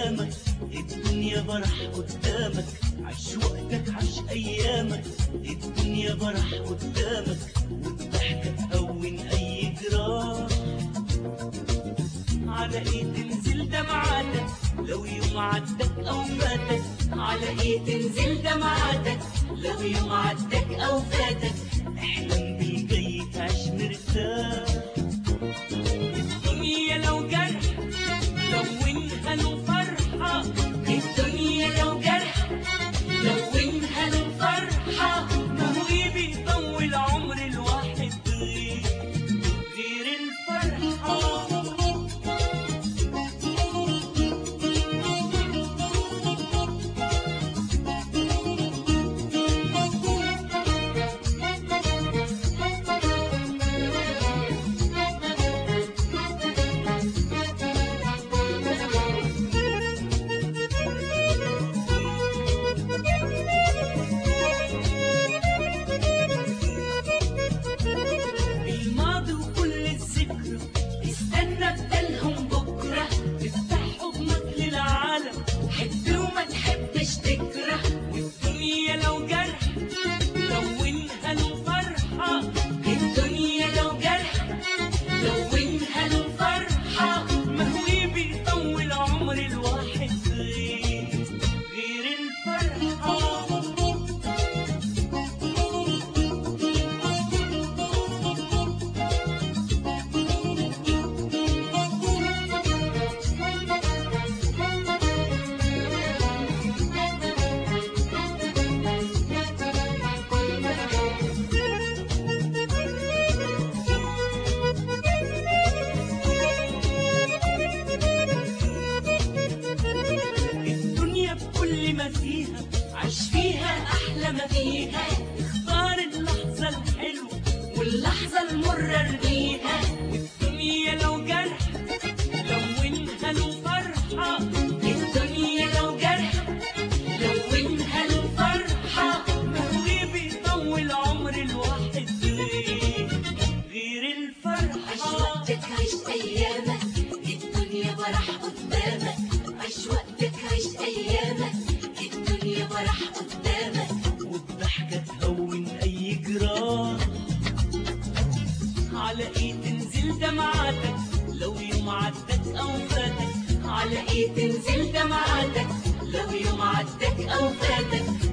ايامك الدنيا برح قدامك عيش وقتك عيش ايامك الدنيا برح قدامك والضحكة تهون اي جراح على ايه تنزل دمعاتك لو يوم عدك او فاتك على ايه تنزل دمعاتك لو يوم عدك او فاتك احلم بالجاي تعيش مرتاح الدنيا لو جرح لونها له فرحة الدنيا لو جرح لونها له فرحة ما هو إيه بيطول عمر الواحد غير غير الفرحة الماضي وكل الذكرى استنى بدلهم بكرة افتح حضنك للعالم حب وما تحبش تكره والدنيا لو جرح لونها له فرحة الدنيا لو جرح لونها له فرحة ما هو إيه بيطول عمر الواحد غير غير الفرحة الدنيا بكل ما فيها عيش فيها احلى ما فيها اختار اللحظه الحلوه واللحظه المره ارميها والدنيا لو جرح لونها له فرحه الدنيا لو جرح لونها له فرحه ما هو إيه بيطول عمر الواحد غير غير عيش الفرحه وقتك عيش ايامك الدنيا برح قدامك عيش وقتك عيش ايامك الدنيا برح قدامك والضحكة تهون أي جراح على إيه تنزل دمعاتك لو يوم عدك أو فاتك على إيه تنزل دمعاتك لو يوم عدك أو فاتك